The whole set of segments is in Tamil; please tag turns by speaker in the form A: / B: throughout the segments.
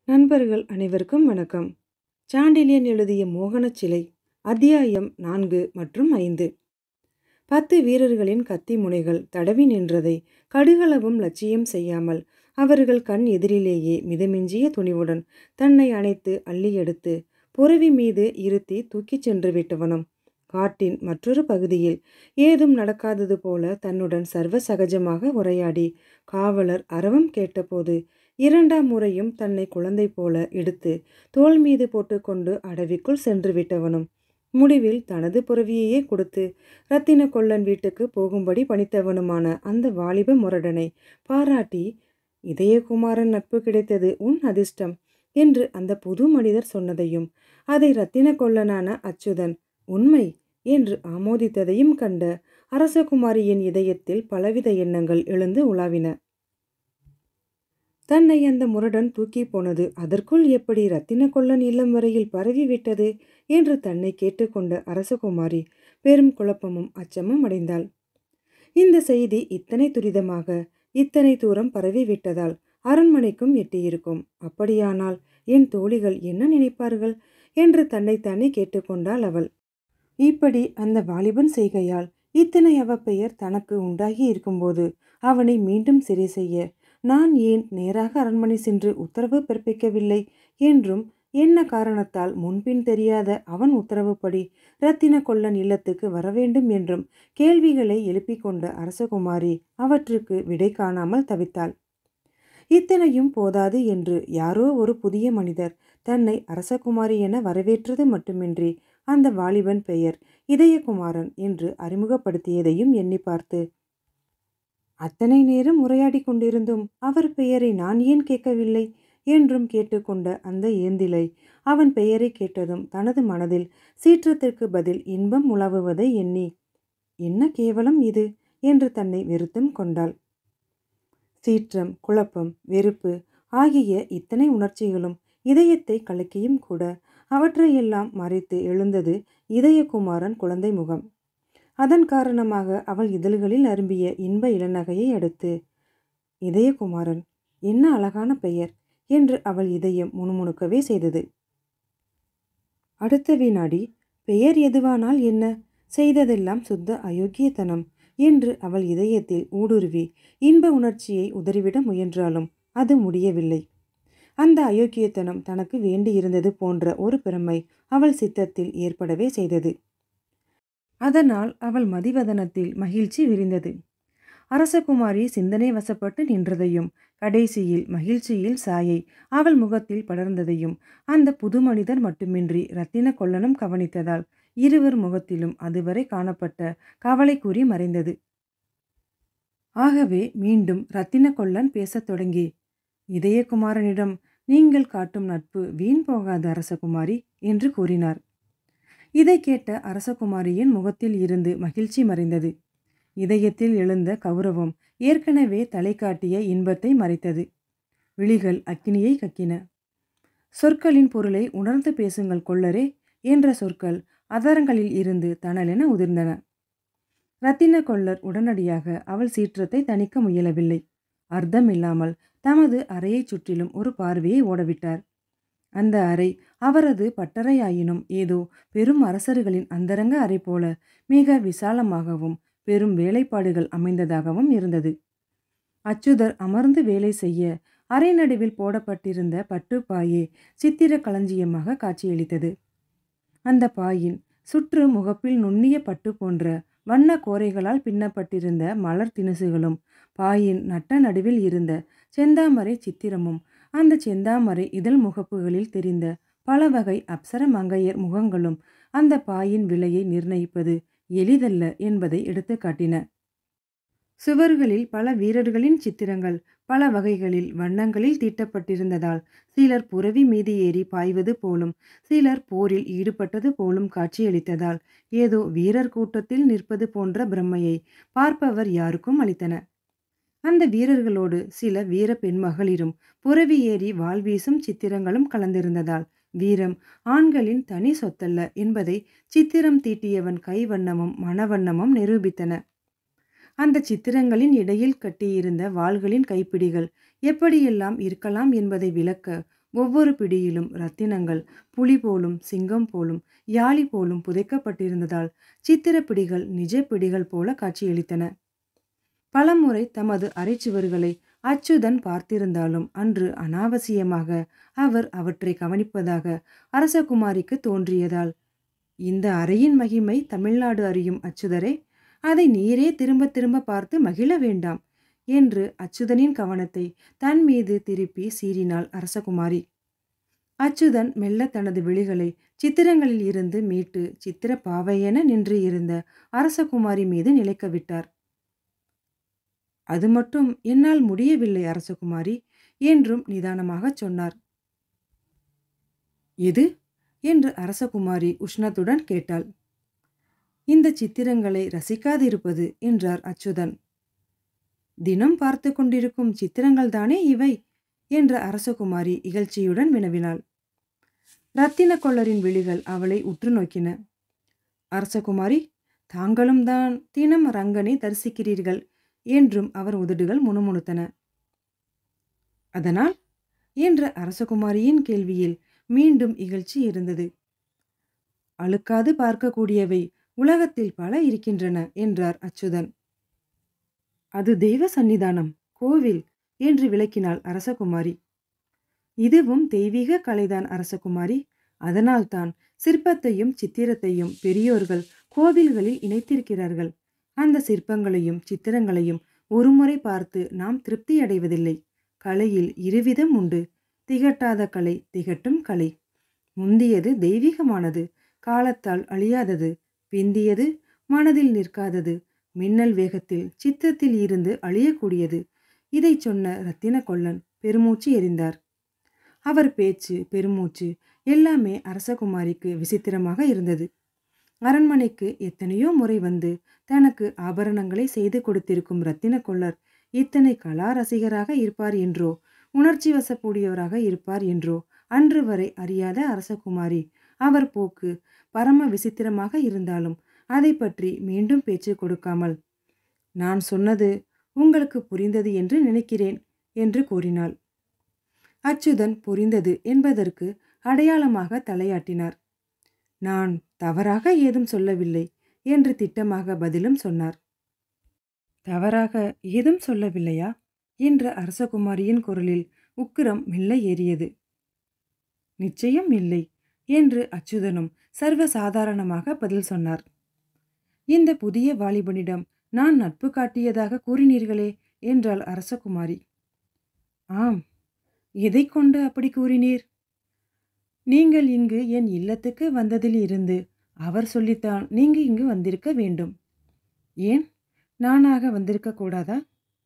A: நண்பர்கள் அனைவருக்கும் வணக்கம் சாண்டிலியன் எழுதிய மோகனச் சிலை அத்தியாயம் நான்கு மற்றும் ஐந்து பத்து வீரர்களின் கத்தி முனைகள் தடவி நின்றதை கடுகளவும் லட்சியம் செய்யாமல் அவர்கள் கண் எதிரிலேயே மிதமிஞ்சிய துணிவுடன் தன்னை அணைத்து அள்ளி எடுத்து புரவி மீது இருத்தி தூக்கிச் சென்று விட்டவனும் காட்டின் மற்றொரு பகுதியில் ஏதும் நடக்காதது போல தன்னுடன் சர்வ சகஜமாக உரையாடி காவலர் அரவம் கேட்டபோது இரண்டாம் முறையும் தன்னை குழந்தை போல எடுத்து தோள் மீது போட்டுக்கொண்டு அடவிக்குள் சென்று விட்டவனும் முடிவில் தனது புறவியையே கொடுத்து ரத்தின கொல்லன் வீட்டுக்கு போகும்படி பணித்தவனுமான அந்த வாலிப முரடனை பாராட்டி இதயகுமாரன் நட்பு கிடைத்தது உன் அதிர்ஷ்டம் என்று அந்த புது மனிதர் சொன்னதையும் அதை ரத்தின கொல்லனான அச்சுதன் உண்மை என்று ஆமோதித்ததையும் கண்ட அரசகுமாரியின் இதயத்தில் பலவித எண்ணங்கள் எழுந்து உலாவின தன்னை அந்த முரடன் தூக்கி போனது அதற்குள் எப்படி ரத்தின கொல்லன் இல்லம் வரையில் பரவிவிட்டது என்று தன்னை கேட்டுக்கொண்ட அரசகுமாரி பெரும் குழப்பமும் அச்சமும் அடைந்தாள் இந்த செய்தி இத்தனை துரிதமாக இத்தனை தூரம் பரவிவிட்டதால் அரண்மனைக்கும் எட்டியிருக்கும் அப்படியானால் என் தோழிகள் என்ன நினைப்பார்கள் என்று தன்னைத்தானே கேட்டுக்கொண்டாள் அவள் இப்படி அந்த வாலிபன் செய்கையால் இத்தனை அவப்பெயர் தனக்கு உண்டாகி இருக்கும்போது அவனை மீண்டும் சிறை செய்ய நான் ஏன் நேராக அரண்மனை சென்று உத்தரவு பிறப்பிக்கவில்லை என்றும் என்ன காரணத்தால் முன்பின் தெரியாத அவன் உத்தரவுப்படி ரத்தின கொல்லன் இல்லத்துக்கு வரவேண்டும் என்றும் கேள்விகளை எழுப்பிக் கொண்ட அரசகுமாரி அவற்றுக்கு விடை காணாமல் தவித்தாள் இத்தனையும் போதாது என்று யாரோ ஒரு புதிய மனிதர் தன்னை அரசகுமாரி என வரவேற்றது மட்டுமின்றி அந்த வாலிபன் பெயர் இதயகுமாரன் என்று அறிமுகப்படுத்தியதையும் எண்ணி பார்த்து அத்தனை நேரம் உரையாடி கொண்டிருந்தும் அவர் பெயரை நான் ஏன் கேட்கவில்லை என்றும் கேட்டுக்கொண்ட அந்த ஏந்திலை அவன் பெயரை கேட்டதும் தனது மனதில் சீற்றத்திற்கு பதில் இன்பம் உலவுவதை எண்ணி என்ன கேவலம் இது என்று தன்னை வெறுத்தும் கொண்டாள் சீற்றம் குழப்பம் வெறுப்பு ஆகிய இத்தனை உணர்ச்சிகளும் இதயத்தை கலக்கியும் கூட அவற்றையெல்லாம் மறைத்து எழுந்தது இதயகுமாரன் குழந்தை முகம் அதன் காரணமாக அவள் இதழ்களில் அரும்பிய இன்ப இளநகையை அடுத்து இதயகுமாரன் என்ன அழகான பெயர் என்று அவள் இதயம் முணுமுணுக்கவே செய்தது அடுத்த வினாடி பெயர் எதுவானால் என்ன செய்ததெல்லாம் சுத்த அயோக்கியத்தனம் என்று அவள் இதயத்தில் ஊடுருவி இன்ப உணர்ச்சியை உதறிவிட முயன்றாலும் அது முடியவில்லை அந்த அயோக்கியத்தனம் தனக்கு வேண்டியிருந்தது போன்ற ஒரு பெருமை அவள் சித்தத்தில் ஏற்படவே செய்தது அதனால் அவள் மதிவதனத்தில் மகிழ்ச்சி விரிந்தது அரசகுமாரி சிந்தனை வசப்பட்டு நின்றதையும் கடைசியில் மகிழ்ச்சியில் சாயை அவள் முகத்தில் படர்ந்ததையும் அந்த புது மனிதர் மட்டுமின்றி ரத்தின கொல்லனும் கவனித்ததால் இருவர் முகத்திலும் அதுவரை காணப்பட்ட கவலை கூறி மறைந்தது ஆகவே மீண்டும் ரத்தின கொல்லன் பேசத் தொடங்கி இதயகுமாரனிடம் நீங்கள் காட்டும் நட்பு வீண் போகாத அரசகுமாரி என்று கூறினார் இதை கேட்ட அரசகுமாரியின் முகத்தில் இருந்து மகிழ்ச்சி மறைந்தது இதயத்தில் எழுந்த கௌரவம் ஏற்கனவே தலை காட்டிய இன்பத்தை மறைத்தது விழிகள் அக்கினியை கக்கின சொற்களின் பொருளை உணர்ந்து பேசுங்கள் கொள்ளரே என்ற சொற்கள் அதரங்களில் இருந்து தணலென உதிர்ந்தன ரத்தின கொள்ளர் உடனடியாக அவள் சீற்றத்தை தணிக்க முயலவில்லை அர்த்தமில்லாமல் தமது அறையைச் சுற்றிலும் ஒரு பார்வையை ஓடவிட்டார் அந்த அறை அவரது பட்டறையாயினும் ஏதோ பெரும் அரசர்களின் அந்தரங்க அறை போல மிக விசாலமாகவும் பெரும் வேலைப்பாடுகள் அமைந்ததாகவும் இருந்தது அச்சுதர் அமர்ந்து வேலை செய்ய அறை நடுவில் போடப்பட்டிருந்த பட்டுப்பாயே சித்திர களஞ்சியமாக காட்சியளித்தது அந்த பாயின் சுற்று முகப்பில் நுண்ணிய பட்டு போன்ற வண்ண கோரைகளால் பின்னப்பட்டிருந்த மலர் திணுசுகளும் பாயின் நட்ட நடுவில் இருந்த செந்தாமரை சித்திரமும் அந்த செந்தாமரை இதழ் முகப்புகளில் தெரிந்த பல வகை அப்சர மங்கையர் முகங்களும் அந்த பாயின் விலையை நிர்ணயிப்பது எளிதல்ல என்பதை எடுத்து காட்டின சுவர்களில் பல வீரர்களின் சித்திரங்கள் பல வகைகளில் வண்ணங்களில் தீட்டப்பட்டிருந்ததால் சிலர் புறவி மீது ஏறி பாய்வது போலும் சிலர் போரில் ஈடுபட்டது போலும் காட்சியளித்ததால் ஏதோ வீரர் கூட்டத்தில் நிற்பது போன்ற பிரம்மையை பார்ப்பவர் யாருக்கும் அளித்தன அந்த வீரர்களோடு சில வீர பெண்மகளிரும் புறவி ஏறி வாழ்வீசும் சித்திரங்களும் கலந்திருந்ததால் வீரம் ஆண்களின் தனி சொத்தல்ல என்பதை சித்திரம் தீட்டியவன் கைவண்ணமும் மனவண்ணமும் நிரூபித்தன அந்த சித்திரங்களின் இடையில் கட்டியிருந்த வாள்களின் கைப்பிடிகள் எப்படியெல்லாம் இருக்கலாம் என்பதை விளக்க ஒவ்வொரு பிடியிலும் ரத்தினங்கள் புலி போலும் சிங்கம் போலும் யாழி போலும் புதைக்கப்பட்டிருந்ததால் சித்திரப்பிடிகள் நிஜ பிடிகள் போல காட்சியளித்தன பலமுறை தமது அரைச்சுவர்களை அச்சுதன் பார்த்திருந்தாலும் அன்று அனாவசியமாக அவர் அவற்றை கவனிப்பதாக அரசகுமாரிக்கு தோன்றியதால் இந்த அறையின் மகிமை தமிழ்நாடு அறியும் அச்சுதரே அதை நீரே திரும்ப திரும்ப பார்த்து மகிழ வேண்டாம் என்று அச்சுதனின் கவனத்தை தன் மீது திருப்பி சீறினாள் அரசகுமாரி அச்சுதன் மெல்ல தனது விழிகளை சித்திரங்களில் இருந்து மீட்டு சித்திர பாவையென நின்று இருந்த அரசகுமாரி மீது நிலைக்க விட்டார் அது மட்டும் என்னால் முடியவில்லை அரசகுமாரி என்றும் நிதானமாகச் சொன்னார் எது என்று அரசகுமாரி உஷ்ணத்துடன் கேட்டாள் இந்த சித்திரங்களை ரசிக்காதிருப்பது என்றார் அச்சுதன் தினம் பார்த்து கொண்டிருக்கும் சித்திரங்கள் தானே இவை என்ற அரசகுமாரி இகழ்ச்சியுடன் வினவினாள் ரத்தின கொள்ளரின் விழிகள் அவளை உற்று நோக்கின அரசகுமாரி தாங்களும் தான் தினம் ரங்கனை தரிசிக்கிறீர்கள் என்றும் அவர் உதடுகள் முணுமுணுத்தன அதனால் என்ற அரசகுமாரியின் கேள்வியில் மீண்டும் இகழ்ச்சி இருந்தது அழுக்காது பார்க்கக்கூடியவை உலகத்தில் பல இருக்கின்றன என்றார் அச்சுதன் அது தெய்வ சந்நிதானம் கோவில் என்று விளக்கினாள் அரசகுமாரி இதுவும் தெய்வீக கலைதான் அரசகுமாரி அதனால்தான் சிற்பத்தையும் சித்திரத்தையும் பெரியோர்கள் கோவில்களில் இணைத்திருக்கிறார்கள் அந்த சிற்பங்களையும் சித்திரங்களையும் ஒருமுறை பார்த்து நாம் திருப்தி அடைவதில்லை கலையில் இருவிதம் உண்டு திகட்டாத கலை திகட்டும் கலை முந்தியது தெய்வீகமானது காலத்தால் அழியாதது பிந்தியது மனதில் நிற்காதது மின்னல் வேகத்தில் சித்தத்தில் இருந்து அழியக்கூடியது இதை சொன்ன ரத்தின கொல்லன் பெருமூச்சு எறிந்தார் அவர் பேச்சு பெருமூச்சு எல்லாமே அரசகுமாரிக்கு விசித்திரமாக இருந்தது அரண்மனைக்கு எத்தனையோ முறை வந்து தனக்கு ஆபரணங்களை செய்து கொடுத்திருக்கும் ரத்தின கொள்ளர் இத்தனை கலா ரசிகராக இருப்பார் என்றோ உணர்ச்சி வசக்கூடியவராக இருப்பார் என்றோ அன்று வரை அறியாத அரசகுமாரி அவர் போக்கு பரம விசித்திரமாக இருந்தாலும் அதை பற்றி மீண்டும் பேச்சு கொடுக்காமல் நான் சொன்னது உங்களுக்கு புரிந்தது என்று நினைக்கிறேன் என்று கூறினாள் அச்சுதன் புரிந்தது என்பதற்கு அடையாளமாக தலையாட்டினார் நான் தவறாக ஏதும் சொல்லவில்லை என்று திட்டமாக பதிலும் சொன்னார் தவறாக ஏதும் சொல்லவில்லையா என்ற அரசகுமாரியின் குரலில் உக்கிரம் மெல்ல ஏறியது நிச்சயம் இல்லை என்று அச்சுதனும் சர்வசாதாரணமாக பதில் சொன்னார் இந்த புதிய வாலிபனிடம் நான் நட்பு காட்டியதாக கூறினீர்களே என்றாள் அரசகுமாரி ஆம் எதை கொண்டு அப்படி கூறினீர் நீங்கள் இங்கு என் இல்லத்துக்கு வந்ததில் இருந்து அவர் சொல்லித்தான் நீங்க இங்கு வந்திருக்க வேண்டும் ஏன் நானாக வந்திருக்க கூடாதா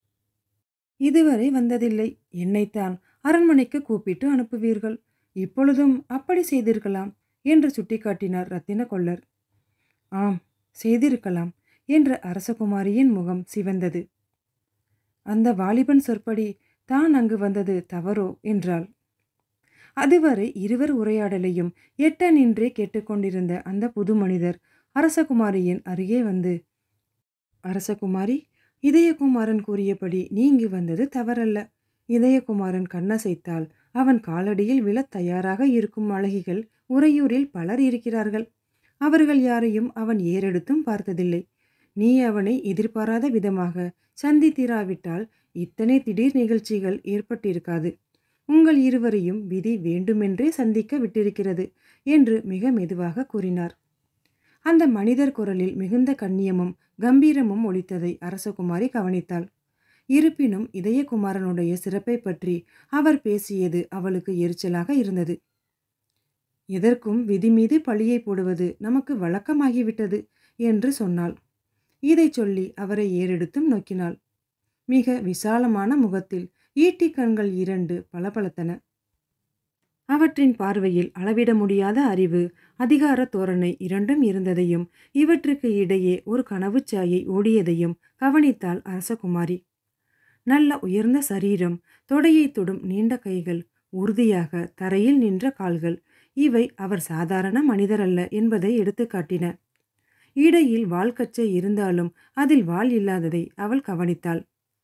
A: இதுவரை வந்ததில்லை என்னைத்தான் அரண்மனைக்கு கூப்பிட்டு அனுப்புவீர்கள் இப்பொழுதும் அப்படி செய்திருக்கலாம் என்று சுட்டிக்காட்டினார் ரத்தின கொள்ளர் ஆம் செய்திருக்கலாம் என்ற அரசகுமாரியின் முகம் சிவந்தது அந்த வாலிபன் சொற்படி தான் அங்கு வந்தது தவறோ என்றாள் அதுவரை இருவர் உரையாடலையும் எட்ட நின்றே கேட்டுக்கொண்டிருந்த அந்த புது மனிதர் அரசகுமாரியின் அருகே வந்து அரசகுமாரி இதயகுமாரன் கூறியபடி நீங்கி வந்தது தவறல்ல இதயகுமாரன் கண்ணசைத்தால் அவன் காலடியில் விழத் தயாராக இருக்கும் அழகிகள் உறையூரில் பலர் இருக்கிறார்கள் அவர்கள் யாரையும் அவன் ஏறெடுத்தும் பார்த்ததில்லை நீ அவனை எதிர்பாராத விதமாக சந்தித்திராவிட்டால் இத்தனை திடீர் நிகழ்ச்சிகள் ஏற்பட்டிருக்காது உங்கள் இருவரையும் விதி வேண்டுமென்றே சந்திக்க விட்டிருக்கிறது என்று மிக மெதுவாக கூறினார் அந்த மனிதர் குரலில் மிகுந்த கண்ணியமும் கம்பீரமும் ஒலித்ததை அரசகுமாரி கவனித்தாள் இருப்பினும் இதயகுமாரனுடைய சிறப்பை பற்றி அவர் பேசியது அவளுக்கு எரிச்சலாக இருந்தது எதற்கும் விதி மீது பழியை போடுவது நமக்கு வழக்கமாகிவிட்டது என்று சொன்னாள் இதைச் சொல்லி அவரை ஏறெடுத்தும் நோக்கினாள் மிக விசாலமான முகத்தில் ஈட்டிக் கண்கள் இரண்டு பளபளத்தன அவற்றின் பார்வையில் அளவிட முடியாத அறிவு அதிகார தோரணை இரண்டும் இருந்ததையும் இவற்றுக்கு இடையே ஒரு கனவுச் சாயை ஓடியதையும் கவனித்தாள் அரசகுமாரி நல்ல உயர்ந்த சரீரம் தொடையை தொடும் நீண்ட கைகள் உறுதியாக தரையில் நின்ற கால்கள் இவை அவர் சாதாரண மனிதரல்ல என்பதை எடுத்துக்காட்டின இடையில் வால்கச்சை இருந்தாலும் அதில் வால் இல்லாததை அவள் கவனித்தாள்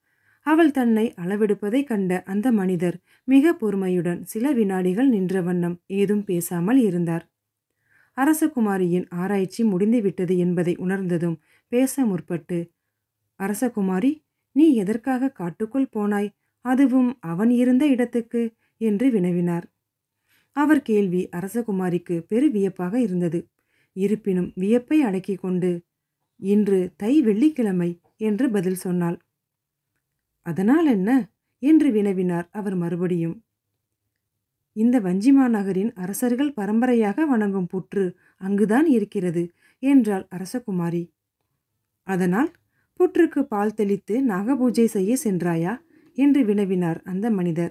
A: அவள் தன்னை அளவெடுப்பதைக் கண்ட அந்த மனிதர் மிக பொறுமையுடன் சில வினாடிகள் நின்ற வண்ணம் ஏதும் பேசாமல் இருந்தார் அரசகுமாரியின் ஆராய்ச்சி முடிந்துவிட்டது என்பதை உணர்ந்ததும் பேச முற்பட்டு அரசகுமாரி நீ எதற்காக காட்டுக்குள் போனாய் அதுவும் அவன் இருந்த இடத்துக்கு என்று வினவினார் அவர் கேள்வி அரசகுமாரிக்கு பெரு வியப்பாக இருந்தது இருப்பினும் வியப்பை அடக்கிக் கொண்டு இன்று தை வெள்ளிக்கிழமை என்று பதில் சொன்னாள் அதனால் என்ன என்று வினவினார் அவர் மறுபடியும் இந்த வஞ்சிமா நகரின் அரசர்கள் பரம்பரையாக வணங்கும் புற்று அங்குதான் இருக்கிறது என்றாள் அரசகுமாரி அதனால் புற்றுக்கு பால் தெளித்து நாகபூஜை செய்ய சென்றாயா என்று வினவினார் அந்த மனிதர்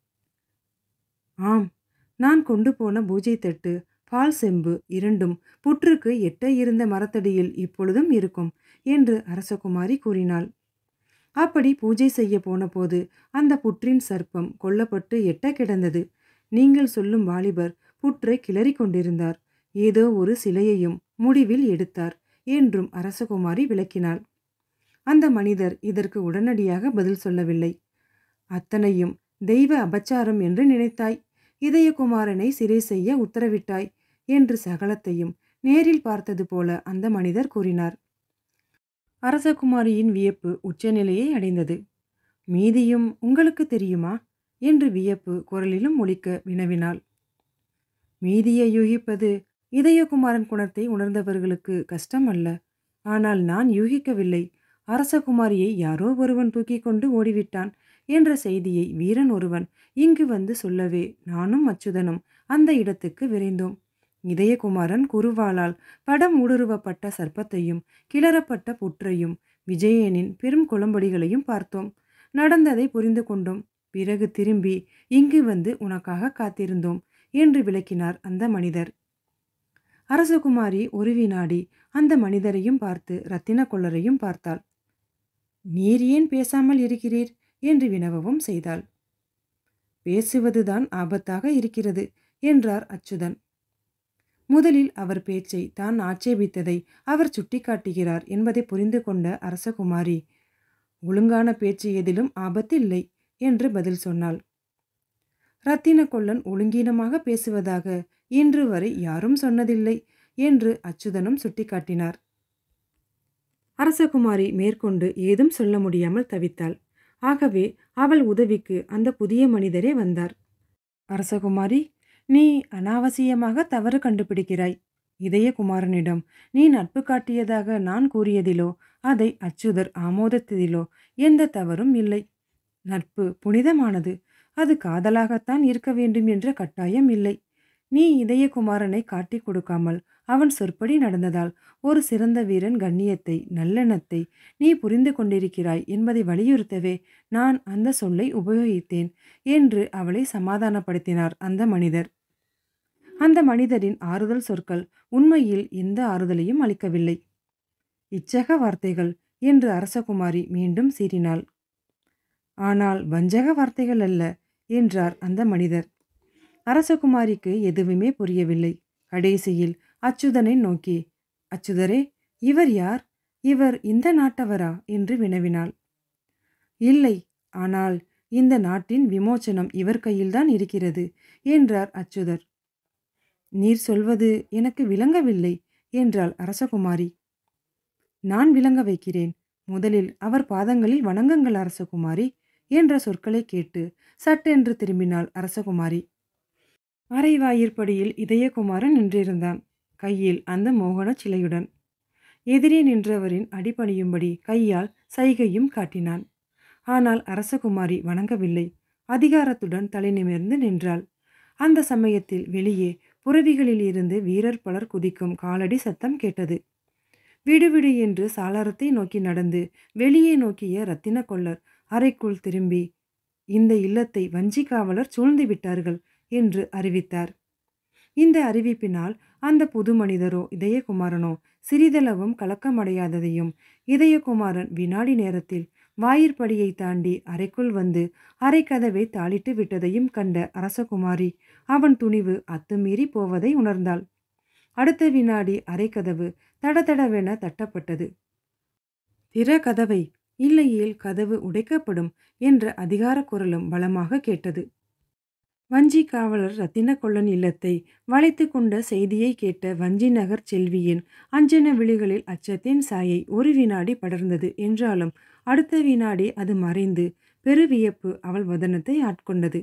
A: ஆம் நான் கொண்டு போன பூஜை தட்டு பால் செம்பு இரண்டும் புற்றுக்கு எட்ட இருந்த மரத்தடியில் இப்பொழுதும் இருக்கும் என்று அரசகுமாரி கூறினாள் அப்படி பூஜை செய்ய போனபோது அந்த புற்றின் சர்ப்பம் கொல்லப்பட்டு எட்ட கிடந்தது நீங்கள் சொல்லும் வாலிபர் புற்றை கிளறி கொண்டிருந்தார் ஏதோ ஒரு சிலையையும் முடிவில் எடுத்தார் என்றும் அரசகுமாரி விளக்கினாள் அந்த மனிதர் இதற்கு உடனடியாக பதில் சொல்லவில்லை அத்தனையும் தெய்வ அபச்சாரம் என்று நினைத்தாய் இதயகுமாரனை சிறை செய்ய உத்தரவிட்டாய் என்று சகலத்தையும் நேரில் பார்த்தது போல அந்த மனிதர் கூறினார் அரசகுமாரியின் வியப்பு உச்சநிலையை அடைந்தது மீதியும் உங்களுக்கு தெரியுமா என்று வியப்பு குரலிலும் ஒலிக்க வினவினாள் மீதியை யூகிப்பது இதயகுமாரன் குணத்தை உணர்ந்தவர்களுக்கு கஷ்டம் அல்ல ஆனால் நான் யூகிக்கவில்லை அரசகுமாரியை யாரோ ஒருவன் தூக்கி கொண்டு ஓடிவிட்டான் என்ற செய்தியை வீரன் ஒருவன் இங்கு வந்து சொல்லவே நானும் அச்சுதனும் அந்த இடத்துக்கு விரைந்தோம் இதயகுமாரன் குருவாளால் படம் ஊடுருவப்பட்ட சர்ப்பத்தையும் கிளறப்பட்ட புற்றையும் விஜயனின் பெரும் குளம்படிகளையும் பார்த்தோம் நடந்ததை புரிந்து கொண்டோம் பிறகு திரும்பி இங்கு வந்து உனக்காக காத்திருந்தோம் என்று விளக்கினார் அந்த மனிதர் அரசகுமாரி ஒரு வினாடி அந்த மனிதரையும் பார்த்து ரத்தின கொள்ளரையும் பார்த்தாள் நீர் ஏன் பேசாமல் இருக்கிறீர் என்று வினவவும் செய்தாள் பேசுவதுதான் ஆபத்தாக இருக்கிறது என்றார் அச்சுதன் முதலில் அவர் பேச்சை தான் ஆட்சேபித்ததை அவர் சுட்டிக்காட்டுகிறார் என்பதை புரிந்து கொண்ட அரசகுமாரி ஒழுங்கான பேச்சு எதிலும் ஆபத்தில்லை என்று பதில் சொன்னாள் ரத்தின கொல்லன் ஒழுங்கீனமாக பேசுவதாக இன்று வரை யாரும் சொன்னதில்லை என்று அச்சுதனும் சுட்டிக்காட்டினார் அரசகுமாரி மேற்கொண்டு ஏதும் சொல்ல முடியாமல் தவித்தாள் ஆகவே அவள் உதவிக்கு அந்த புதிய மனிதரே வந்தார் அரசகுமாரி நீ அனாவசியமாக தவறு கண்டுபிடிக்கிறாய் இதயகுமாரனிடம் நீ நட்பு காட்டியதாக நான் கூறியதிலோ அதை அச்சுதர் ஆமோதித்ததிலோ எந்த தவறும் இல்லை நட்பு புனிதமானது அது காதலாகத்தான் இருக்க வேண்டும் என்ற கட்டாயம் இல்லை நீ இதயகுமாரனை காட்டிக் கொடுக்காமல் அவன் சொற்படி நடந்ததால் ஒரு சிறந்த வீரன் கண்ணியத்தை நல்லெண்ணத்தை நீ புரிந்து கொண்டிருக்கிறாய் என்பதை வலியுறுத்தவே நான் அந்த சொல்லை உபயோகித்தேன் என்று அவளை சமாதானப்படுத்தினார் அந்த மனிதர் அந்த மனிதரின் ஆறுதல் சொற்கள் உண்மையில் எந்த ஆறுதலையும் அளிக்கவில்லை இச்சக வார்த்தைகள் என்று அரசகுமாரி மீண்டும் சீறினாள் ஆனால் வஞ்சக வார்த்தைகள் அல்ல என்றார் அந்த மனிதர் அரசகுமாரிக்கு எதுவுமே புரியவில்லை கடைசியில் அச்சுதனை நோக்கி அச்சுதரே இவர் யார் இவர் இந்த நாட்டவரா என்று வினவினாள் இல்லை ஆனால் இந்த நாட்டின் விமோச்சனம் இவர் கையில்தான் இருக்கிறது என்றார் அச்சுதர் நீர் சொல்வது எனக்கு விளங்கவில்லை என்றாள் அரசகுமாரி நான் விளங்க வைக்கிறேன் முதலில் அவர் பாதங்களில் வணங்குங்கள் அரசகுமாரி என்ற சொற்களை கேட்டு சட்டென்று திரும்பினாள் அரசகுமாரி அரைவாயிற்படியில் இதயகுமாரன் நின்றிருந்தான் கையில் அந்த மோகன சிலையுடன் எதிரே நின்றவரின் அடிபணியும்படி கையால் சைகையும் காட்டினான் ஆனால் அரசகுமாரி வணங்கவில்லை அதிகாரத்துடன் தலை நிமிர்ந்து நின்றாள் அந்த சமயத்தில் வெளியே புறவிகளில் இருந்து வீரர் பலர் குதிக்கும் காலடி சத்தம் கேட்டது விடுவிடு என்று சாளரத்தை நோக்கி நடந்து வெளியே நோக்கிய ரத்தின கொள்ளர் அறைக்குள் திரும்பி இந்த இல்லத்தை வஞ்சி காவலர் சூழ்ந்து விட்டார்கள் என்று அறிவித்தார் இந்த அறிவிப்பினால் அந்த புது மனிதரோ இதயகுமாரனோ சிறிதளவும் கலக்கமடையாததையும் இதயகுமாரன் வினாடி நேரத்தில் வாயிற்படியை தாண்டி அறைக்குள் வந்து அறைக்கதவை தாளிட்டு விட்டதையும் கண்ட அரசகுமாரி அவன் துணிவு அத்துமீறி போவதை உணர்ந்தாள் அடுத்த வினாடி அறைக்கதவு தடதடவென தட்டப்பட்டது திற கதவை இல்லையேல் கதவு உடைக்கப்படும் என்ற அதிகார குரலும் பலமாக கேட்டது வஞ்சி காவலர் ரத்தின கொள்ளன் இல்லத்தை வளைத்து கொண்ட செய்தியை கேட்ட வஞ்சி நகர் செல்வியின் அஞ்சன விழிகளில் அச்சத்தின் சாயை ஒரு வினாடி படர்ந்தது என்றாலும் அடுத்த வினாடி அது மறைந்து பெருவியப்பு அவள் வதனத்தை ஆட்கொண்டது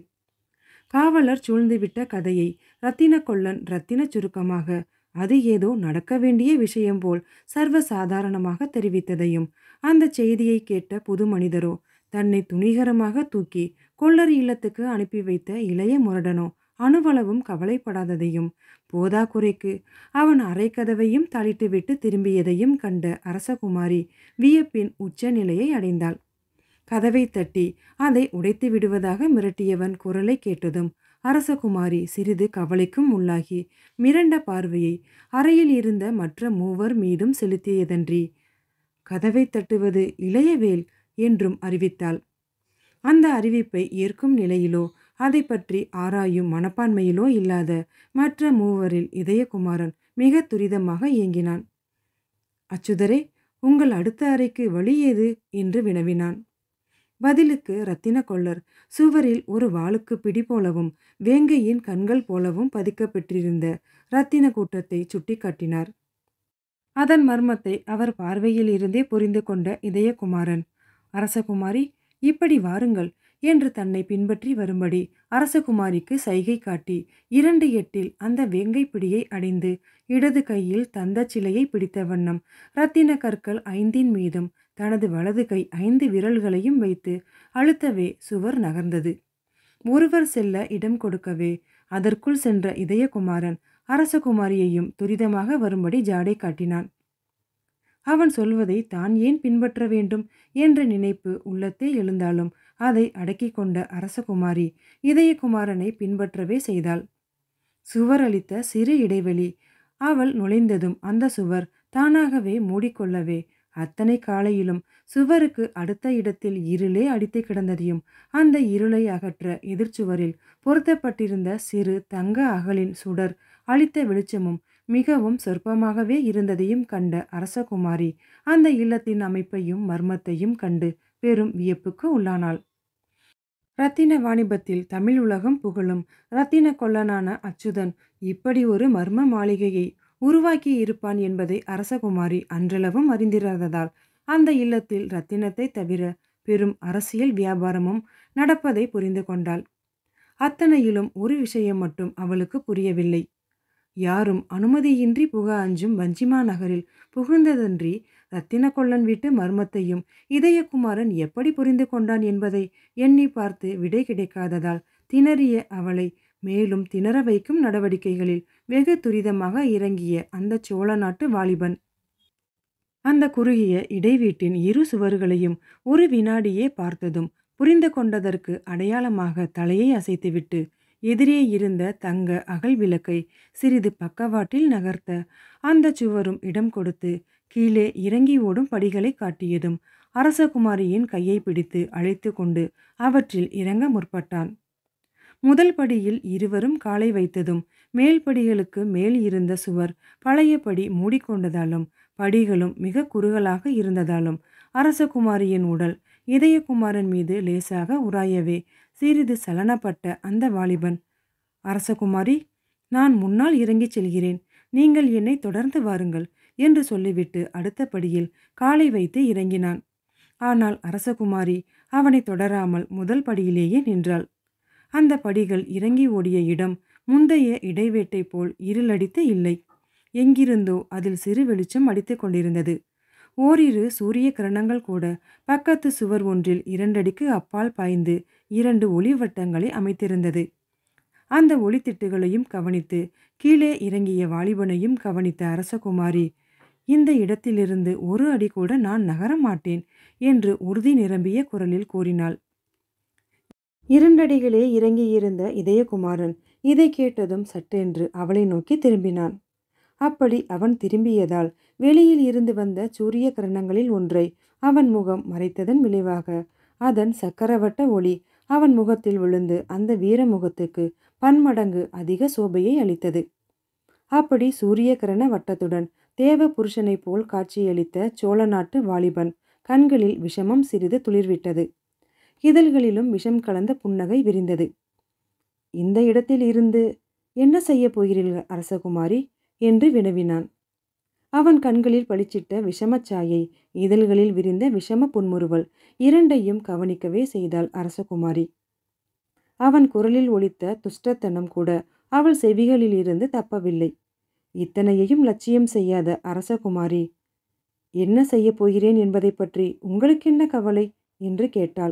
A: காவலர் சூழ்ந்துவிட்ட கதையை ரத்தின கொள்ளன் ரத்தின சுருக்கமாக அது ஏதோ நடக்க வேண்டிய விஷயம் போல் சர்வ சாதாரணமாக தெரிவித்ததையும் அந்த செய்தியை கேட்ட புது மனிதரோ தன்னை துணிகரமாக தூக்கி கொள்ளர் இல்லத்துக்கு அனுப்பி வைத்த இளைய முரடனோ அணுவளவும் கவலைப்படாததையும் போதாக்குறைக்கு அவன் அரைக்கதவையும் தாளிட்டுவிட்டு திரும்பியதையும் கண்ட அரசகுமாரி வியப்பின் உச்ச நிலையை அடைந்தாள் கதவை தட்டி அதை உடைத்து விடுவதாக மிரட்டியவன் குரலை கேட்டதும் அரசகுமாரி சிறிது கவலைக்கும் உள்ளாகி மிரண்ட பார்வையை அறையில் இருந்த மற்ற மூவர் மீதும் செலுத்தியதன்றி கதவை தட்டுவது இளையவேல் என்றும் அறிவித்தாள் அந்த அறிவிப்பை ஏற்கும் நிலையிலோ அதை பற்றி ஆராயும் மனப்பான்மையிலோ இல்லாத மற்ற மூவரில் இதயகுமாரன் மிக துரிதமாக இயங்கினான் அச்சுதரே உங்கள் அடுத்த அறைக்கு வழி ஏது என்று வினவினான் பதிலுக்கு ரத்தின கொள்ளர் சுவரில் ஒரு வாளுக்கு பிடி போலவும் வேங்கையின் கண்கள் போலவும் பதிக்கப்பட்டிருந்த ரத்தின கூட்டத்தை சுட்டிக்காட்டினார் அதன் மர்மத்தை அவர் பார்வையில் இருந்தே புரிந்து கொண்ட இதயகுமாரன் அரசகுமாரி இப்படி வாருங்கள் என்று தன்னை பின்பற்றி வரும்படி அரசகுமாரிக்கு சைகை காட்டி இரண்டு எட்டில் அந்த வேங்கை பிடியை அடைந்து இடது கையில் தந்த சிலையை பிடித்த வண்ணம் ரத்தின கற்கள் ஐந்தின் மீதும் தனது வலது கை ஐந்து விரல்களையும் வைத்து அழுத்தவே சுவர் நகர்ந்தது ஒருவர் செல்ல இடம் கொடுக்கவே அதற்குள் சென்ற இதயகுமாரன் அரசகுமாரியையும் துரிதமாக வரும்படி ஜாடை காட்டினான் அவன் சொல்வதை தான் ஏன் பின்பற்ற வேண்டும் என்ற நினைப்பு உள்ளத்தே எழுந்தாலும் அதை அடக்கிக் கொண்ட அரசகுமாரி இதயகுமாரனை பின்பற்றவே செய்தாள் சுவர் அளித்த சிறு இடைவெளி அவள் நுழைந்ததும் அந்த சுவர் தானாகவே மூடிக்கொள்ளவே அத்தனை காலையிலும் சுவருக்கு அடுத்த இடத்தில் இருளே அடித்து கிடந்ததையும் அந்த இருளை அகற்ற எதிர்ச்சுவரில் பொருத்தப்பட்டிருந்த சிறு தங்க அகலின் சுடர் அளித்த வெளிச்சமும் மிகவும் சொற்பமாகவே இருந்ததையும் கண்ட அரசகுமாரி அந்த இல்லத்தின் அமைப்பையும் மர்மத்தையும் கண்டு பெரும் வியப்புக்கு உள்ளானாள் ரத்தின வாணிபத்தில் தமிழ் உலகம் புகழும் ரத்தின கொல்லனான அச்சுதன் இப்படி ஒரு மர்ம மாளிகையை உருவாக்கி இருப்பான் என்பதை அரசகுமாரி அன்றளவும் அறிந்திராததால் அந்த இல்லத்தில் ரத்தினத்தை தவிர பெரும் அரசியல் வியாபாரமும் நடப்பதை புரிந்து கொண்டாள் அத்தனையிலும் ஒரு விஷயம் மட்டும் அவளுக்கு புரியவில்லை யாரும் அனுமதியின்றி புக அஞ்சும் வஞ்சிமா நகரில் புகுந்ததன்றி ரத்தின கொள்ளன் வீட்டு மர்மத்தையும் இதயகுமாரன் எப்படி புரிந்து கொண்டான் என்பதை எண்ணி பார்த்து விடை கிடைக்காததால் திணறிய அவளை மேலும் திணற வைக்கும் நடவடிக்கைகளில் வெகு துரிதமாக இறங்கிய அந்த சோழ நாட்டு வாலிபன் அந்த குறுகிய இடைவீட்டின் இரு சுவர்களையும் ஒரு வினாடியே பார்த்ததும் புரிந்து கொண்டதற்கு அடையாளமாக தலையை அசைத்துவிட்டு எதிரே இருந்த தங்க அகல் விளக்கை சிறிது பக்கவாட்டில் நகர்த்த அந்த சுவரும் இடம் கொடுத்து கீழே இறங்கி ஓடும் படிகளை காட்டியதும் அரசகுமாரியின் கையை பிடித்து அழைத்து கொண்டு அவற்றில் இறங்க முற்பட்டான் முதல் படியில் இருவரும் காலை வைத்ததும் மேல் படிகளுக்கு மேல் இருந்த சுவர் பழையபடி மூடிக்கொண்டதாலும் படிகளும் மிக குறுகலாக இருந்ததாலும் அரசகுமாரியின் உடல் இதயகுமாரன் மீது லேசாக உராயவே சிறிது சலனப்பட்ட அந்த வாலிபன் அரசகுமாரி நான் முன்னால் இறங்கிச் செல்கிறேன் நீங்கள் என்னை தொடர்ந்து வாருங்கள் என்று சொல்லிவிட்டு அடுத்த படியில் காலை வைத்து இறங்கினான் ஆனால் அரசகுமாரி அவனை தொடராமல் முதல் படியிலேயே நின்றாள் அந்த படிகள் இறங்கி ஓடிய இடம் முந்தைய இடைவேட்டை போல் இருளடித்து இல்லை எங்கிருந்தோ அதில் சிறு வெளிச்சம் அடித்து கொண்டிருந்தது ஓரிரு சூரிய கிரணங்கள் கூட பக்கத்து சுவர் ஒன்றில் இரண்டடிக்கு அப்பால் பாய்ந்து இரண்டு ஒளிவட்டங்களை அமைத்திருந்தது அந்த ஒளித்திட்டுகளையும் கவனித்து கீழே இறங்கிய வாலிபனையும் கவனித்த அரசகுமாரி இந்த இடத்திலிருந்து ஒரு அடி கூட நான் நகர மாட்டேன் என்று உறுதி நிரம்பிய குரலில் கூறினாள் இரண்டடிகளே இறங்கியிருந்த இதயகுமாரன் இதை கேட்டதும் சட்டென்று அவளை நோக்கி திரும்பினான் அப்படி அவன் திரும்பியதால் வெளியில் இருந்து வந்த சூரிய கிரணங்களில் ஒன்றை அவன் முகம் மறைத்ததன் விளைவாக அதன் சக்கரவட்ட ஒளி அவன் முகத்தில் விழுந்து அந்த வீர முகத்துக்கு பன்மடங்கு அதிக சோபையை அளித்தது அப்படி சூரிய கிரண வட்டத்துடன் தேவ புருஷனைப் போல் காட்சியளித்த சோழ நாட்டு வாலிபன் கண்களில் விஷமம் சிறிது துளிர்விட்டது இதழ்களிலும் விஷம் கலந்த புன்னகை விரிந்தது இந்த இடத்தில் இருந்து என்ன செய்ய போகிறீர்கள் அரசகுமாரி என்று வினவினான் அவன் கண்களில் பளிச்சிட்ட விஷமச்சாயை இதழ்களில் விரிந்த விஷம புன்முறுவல் இரண்டையும் கவனிக்கவே செய்தாள் அரசகுமாரி அவன் குரலில் ஒலித்த துஷ்டத்தனம் கூட அவள் செவிகளில் இருந்து தப்பவில்லை இத்தனையையும் லட்சியம் செய்யாத அரசகுமாரி என்ன செய்ய போகிறேன் என்பதை பற்றி உங்களுக்கு என்ன கவலை என்று கேட்டாள்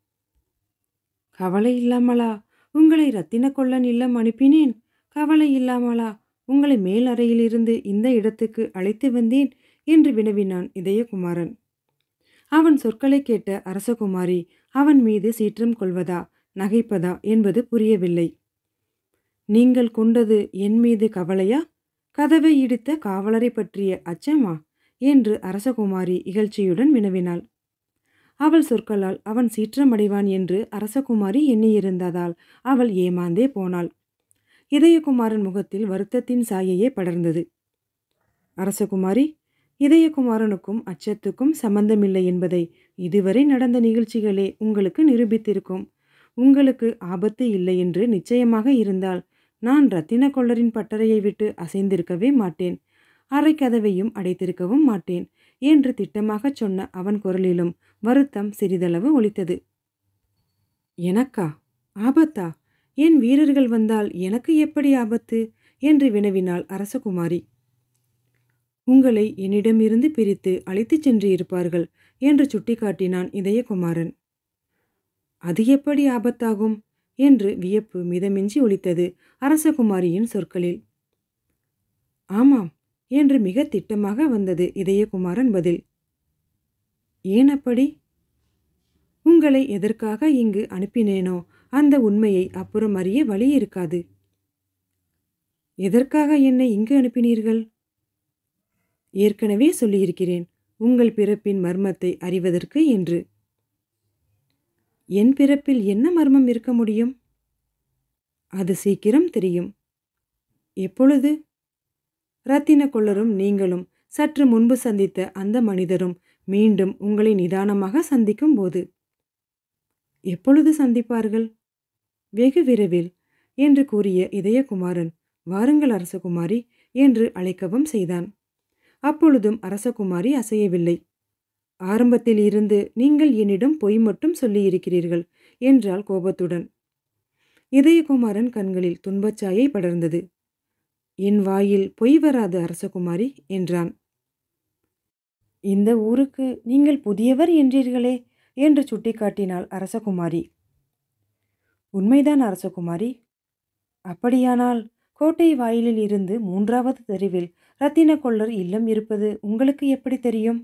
A: கவலை இல்லாமலா உங்களை ரத்தின கொள்ளன் இல்லம் அனுப்பினேன் கவலை இல்லாமலா உங்களை மேல் அறையிலிருந்து இந்த இடத்துக்கு அழைத்து வந்தேன் என்று வினவினான் இதயகுமாரன் அவன் சொற்களை கேட்ட அரசகுமாரி அவன் மீது சீற்றம் கொள்வதா நகைப்பதா என்பது புரியவில்லை நீங்கள் கொண்டது என் மீது கவலையா கதவை இடித்த காவலரை பற்றிய அச்சமா என்று அரசகுமாரி இகழ்ச்சியுடன் வினவினாள் அவள் சொற்களால் அவன் சீற்றமடைவான் என்று அரசகுமாரி எண்ணியிருந்ததால் அவள் ஏமாந்தே போனாள் இதயகுமாரன் முகத்தில் வருத்தத்தின் சாயையே படர்ந்தது அரசகுமாரி இதயகுமாரனுக்கும் அச்சத்துக்கும் சம்பந்தமில்லை என்பதை இதுவரை நடந்த நிகழ்ச்சிகளே உங்களுக்கு நிரூபித்திருக்கும் உங்களுக்கு ஆபத்து இல்லை என்று நிச்சயமாக இருந்தால் நான் ரத்தின கொள்ளரின் பட்டறையை விட்டு அசைந்திருக்கவே மாட்டேன் அரைக்கதவையும் அடைத்திருக்கவும் மாட்டேன் என்று திட்டமாகச் சொன்ன அவன் குரலிலும் வருத்தம் சிறிதளவு ஒலித்தது எனக்கா ஆபத்தா என் வீரர்கள் வந்தால் எனக்கு எப்படி ஆபத்து என்று வினவினாள் அரசகுமாரி உங்களை என்னிடமிருந்து பிரித்து அழைத்துச் சென்று இருப்பார்கள் என்று சுட்டிக்காட்டினான் இதயகுமாரன் அது எப்படி ஆபத்தாகும் என்று வியப்பு மிதமின்றி ஒலித்தது அரசகுமாரியின் சொற்களில் ஆமாம் என்று மிக திட்டமாக வந்தது இதயகுமாரன் பதில் ஏன் அப்படி உங்களை எதற்காக இங்கு அனுப்பினேனோ அந்த உண்மையை அப்புறம் அறிய வழி இருக்காது எதற்காக என்னை இங்கு அனுப்பினீர்கள் ஏற்கனவே சொல்லியிருக்கிறேன் உங்கள் பிறப்பின் மர்மத்தை அறிவதற்கு என்று என் பிறப்பில் என்ன மர்மம் இருக்க முடியும் அது சீக்கிரம் தெரியும் எப்பொழுது ரத்தின கொள்ளரும் நீங்களும் சற்று முன்பு சந்தித்த அந்த மனிதரும் மீண்டும் உங்களை நிதானமாக சந்திக்கும் போது எப்பொழுது சந்திப்பார்கள் வெகு விரைவில் என்று கூறிய இதயகுமாரன் வாருங்கள் அரசகுமாரி என்று அழைக்கவும் செய்தான் அப்பொழுதும் அரசகுமாரி அசையவில்லை ஆரம்பத்தில் இருந்து நீங்கள் என்னிடம் பொய் மட்டும் சொல்லியிருக்கிறீர்கள் என்றாள் கோபத்துடன் இதயகுமாரன் கண்களில் துன்பச்சாயை படர்ந்தது என் வாயில் பொய் வராது அரசகுமாரி என்றான் இந்த ஊருக்கு நீங்கள் புதியவர் என்றீர்களே என்று சுட்டிக்காட்டினாள் அரசகுமாரி உண்மைதான் அரசகுமாரி அப்படியானால் கோட்டை வாயிலில் இருந்து மூன்றாவது தெருவில் ரத்தின கொள்ளர் இல்லம் இருப்பது உங்களுக்கு எப்படி தெரியும்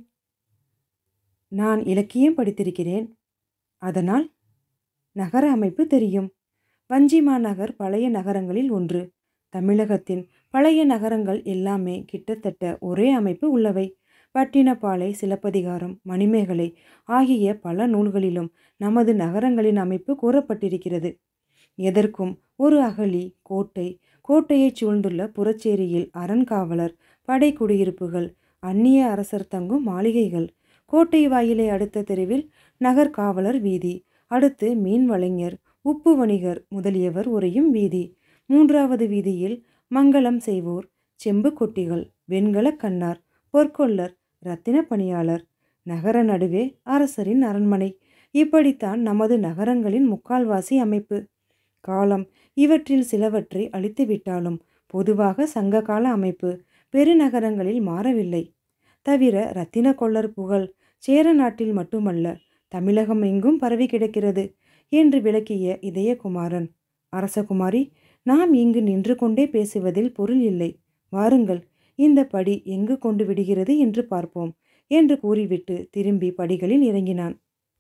A: நான் இலக்கியம் படித்திருக்கிறேன் அதனால் நகர அமைப்பு தெரியும் வஞ்சிமா நகர் பழைய நகரங்களில் ஒன்று தமிழகத்தின் பழைய நகரங்கள் எல்லாமே கிட்டத்தட்ட ஒரே அமைப்பு உள்ளவை பட்டினப்பாலை சிலப்பதிகாரம் மணிமேகலை ஆகிய பல நூல்களிலும் நமது நகரங்களின் அமைப்பு கூறப்பட்டிருக்கிறது எதற்கும் ஒரு அகழி கோட்டை கோட்டையைச் சூழ்ந்துள்ள புறச்சேரியில் அரண்காவலர் படை குடியிருப்புகள் அந்நிய அரசர் தங்கும் மாளிகைகள் கோட்டை வாயிலை அடுத்த தெருவில் நகர் காவலர் வீதி அடுத்து மீன் வலைஞர் உப்பு வணிகர் முதலியவர் உரையும் வீதி மூன்றாவது வீதியில் மங்களம் செய்வோர் செம்பு கொட்டிகள் வெண்கல கண்ணார் பொற்கொள்ளர் இரத்தின பணியாளர் நகர நடுவே அரசரின் அரண்மனை இப்படித்தான் நமது நகரங்களின் முக்கால்வாசி அமைப்பு காலம் இவற்றில் சிலவற்றை அழித்துவிட்டாலும் பொதுவாக சங்ககால அமைப்பு பெருநகரங்களில் மாறவில்லை தவிர இரத்தின கொள்ளர் புகழ் சேர நாட்டில் மட்டுமல்ல தமிழகம் எங்கும் பரவி கிடக்கிறது என்று விளக்கிய இதயகுமாரன் அரசகுமாரி நாம் இங்கு நின்று கொண்டே பேசுவதில் பொருள் இல்லை வாருங்கள் இந்த படி எங்கு கொண்டு விடுகிறது என்று பார்ப்போம் என்று கூறிவிட்டு திரும்பி படிகளில் இறங்கினான்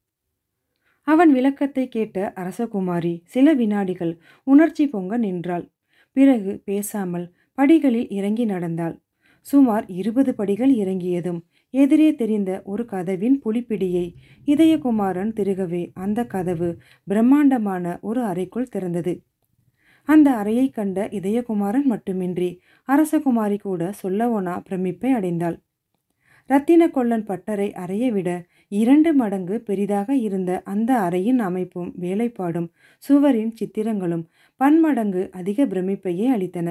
A: அவன் விளக்கத்தை கேட்ட அரசகுமாரி சில வினாடிகள் உணர்ச்சி பொங்க நின்றாள் பிறகு பேசாமல் படிகளில் இறங்கி நடந்தாள் சுமார் இருபது படிகள் இறங்கியதும் எதிரே தெரிந்த ஒரு கதவின் புலிப்பிடியை இதயகுமாரன் திருகவே அந்த கதவு பிரம்மாண்டமான ஒரு அறைக்குள் திறந்தது அந்த அறையை கண்ட இதயகுமாரன் மட்டுமின்றி அரசகுமாரி கூட சொல்லவோனா பிரமிப்பை அடைந்தாள் ரத்தின கொல்லன் பட்டறை அறையை விட இரண்டு மடங்கு பெரிதாக இருந்த அந்த அறையின் அமைப்பும் வேலைப்பாடும் சுவரின் சித்திரங்களும் பன்மடங்கு அதிக பிரமிப்பையே அளித்தன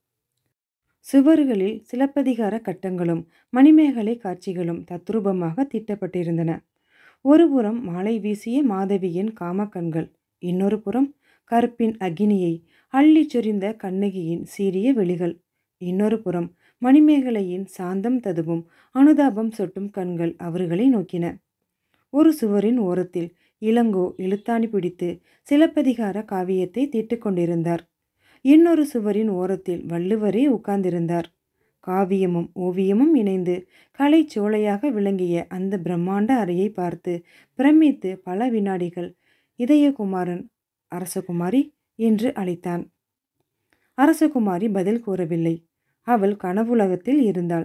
A: சுவர்களில் சிலப்பதிகார கட்டங்களும் மணிமேகலை காட்சிகளும் தத்ரூபமாக தீட்டப்பட்டிருந்தன ஒருபுறம் மாலை வீசிய மாதவியின் காமக்கண்கள் இன்னொரு புறம் கருப்பின் அக்னியை அள்ளிச் சொரிந்த கண்ணகியின் சீரிய வெளிகள் இன்னொரு புறம் மணிமேகலையின் சாந்தம் ததுவும் அனுதாபம் சொட்டும் கண்கள் அவர்களை நோக்கின ஒரு சுவரின் ஓரத்தில் இளங்கோ இழுத்தாணி பிடித்து சிலப்பதிகார காவியத்தை தீட்டுக் கொண்டிருந்தார் இன்னொரு சுவரின் ஓரத்தில் வள்ளுவரே உட்கார்ந்திருந்தார் காவியமும் ஓவியமும் இணைந்து கலை சோலையாக விளங்கிய அந்த பிரம்மாண்ட அறையை பார்த்து பிரமித்து பல வினாடிகள் இதயகுமாரன் அரசகுமாரி என்று அழைத்தான் அரசகுமாரி பதில் கூறவில்லை அவள் கனவுலகத்தில் இருந்தாள்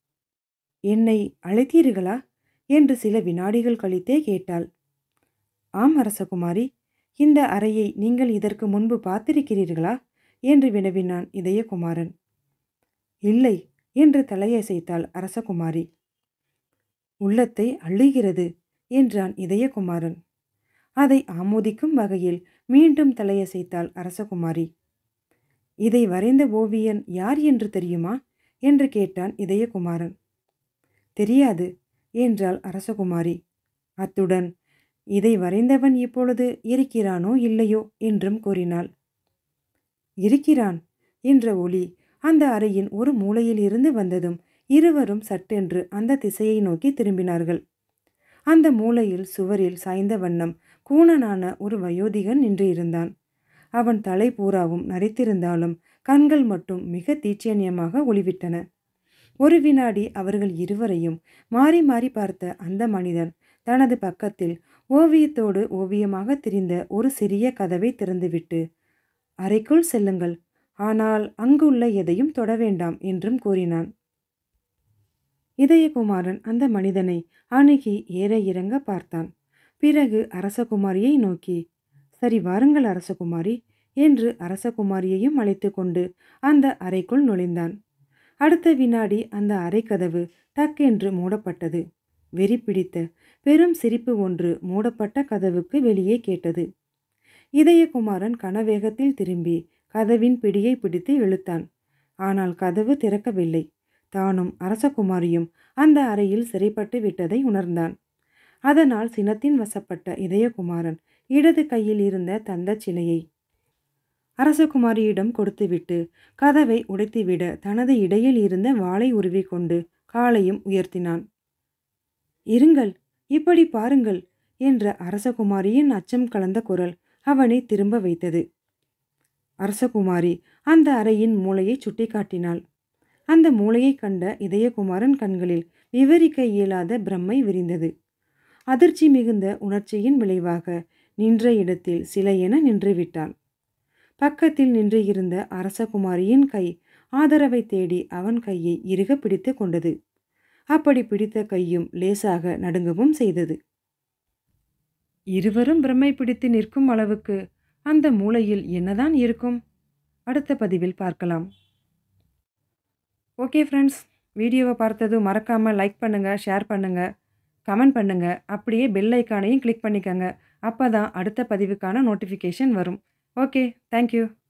A: என்னை அழைத்தீர்களா என்று சில வினாடிகள் கழித்தே கேட்டாள் ஆம் அரசகுமாரி இந்த அறையை நீங்கள் இதற்கு முன்பு பார்த்திருக்கிறீர்களா என்று வினவினான் இதயகுமாரன் இல்லை என்று தலையசைத்தாள் அரசகுமாரி உள்ளத்தை அள்ளுகிறது என்றான் இதயகுமாரன் அதை ஆமோதிக்கும் வகையில் மீண்டும் தலையசைத்தாள் அரசகுமாரி இதை வரைந்த ஓவியன் யார் என்று தெரியுமா என்று கேட்டான் இதயகுமாரன் தெரியாது என்றாள் அரசகுமாரி அத்துடன் இதை வரைந்தவன் இப்பொழுது இருக்கிறானோ இல்லையோ என்றும் கூறினாள் இருக்கிறான் என்ற ஒளி அந்த அறையின் ஒரு மூலையில் இருந்து வந்ததும் இருவரும் சட்டென்று அந்த திசையை நோக்கி திரும்பினார்கள் அந்த மூலையில் சுவரில் சாய்ந்த வண்ணம் கூணனான ஒரு வயோதிகன் நின்று இருந்தான் அவன் தலை பூராவும் நரைத்திருந்தாலும் கண்கள் மட்டும் மிக தீட்சண்யமாக ஒளிவிட்டன ஒரு வினாடி அவர்கள் இருவரையும் மாறி மாறி பார்த்த அந்த மனிதன் தனது பக்கத்தில் ஓவியத்தோடு ஓவியமாக திரிந்த ஒரு சிறிய கதவை திறந்துவிட்டு அறைக்குள் செல்லுங்கள் ஆனால் அங்குள்ள எதையும் தொட வேண்டாம் என்றும் கூறினான் இதயகுமாரன் அந்த மனிதனை அணுகி ஏற இறங்க பார்த்தான் பிறகு அரசகுமாரியை நோக்கி சரி வாருங்கள் அரசகுமாரி என்று அரசகுமாரியையும் அழைத்து கொண்டு அந்த அறைக்குள் நுழைந்தான் அடுத்த வினாடி அந்த அறைக்கதவு டக்கென்று மூடப்பட்டது வெறி பிடித்த பெரும் சிரிப்பு ஒன்று மூடப்பட்ட கதவுக்கு வெளியே கேட்டது இதயகுமாரன் கனவேகத்தில் திரும்பி கதவின் பிடியை பிடித்து இழுத்தான் ஆனால் கதவு திறக்கவில்லை தானும் அரசகுமாரியும் அந்த அறையில் சிறைப்பட்டு விட்டதை உணர்ந்தான் அதனால் சினத்தின் வசப்பட்ட இதயகுமாரன் இடது கையில் இருந்த தந்தச் சிலையை அரசகுமாரியிடம் கொடுத்துவிட்டு கதவை உடைத்துவிட தனது இடையில் இருந்த வாளை உருவிக்கொண்டு காலையும் உயர்த்தினான் இருங்கள் இப்படி பாருங்கள் என்ற அரசகுமாரியின் அச்சம் கலந்த குரல் அவனை திரும்ப வைத்தது அரசகுமாரி அந்த அறையின் மூளையை சுட்டிக்காட்டினாள் அந்த மூளையை கண்ட இதயகுமாரன் கண்களில் விவரிக்க இயலாத பிரம்மை விரிந்தது அதிர்ச்சி மிகுந்த உணர்ச்சியின் விளைவாக நின்ற இடத்தில் சிலையென நின்றுவிட்டான் பக்கத்தில் நின்று இருந்த அரசகுமாரியின் கை ஆதரவை தேடி அவன் கையை இறுக பிடித்து கொண்டது அப்படி பிடித்த கையும் லேசாக நடுங்கவும் செய்தது இருவரும் பிரம்மை பிடித்து நிற்கும் அளவுக்கு அந்த மூலையில் என்னதான் இருக்கும் அடுத்த பதிவில் பார்க்கலாம் ஓகே ஃப்ரெண்ட்ஸ் வீடியோவை பார்த்ததும் மறக்காமல் லைக் பண்ணுங்கள் ஷேர் பண்ணுங்கள் கமெண்ட் பண்ணுங்கள் அப்படியே பெல் ஐக்கானையும் கிளிக் பண்ணிக்கோங்க அப்போ தான் அடுத்த பதிவுக்கான நோட்டிஃபிகேஷன் வரும் ஓகே தேங்க்யூ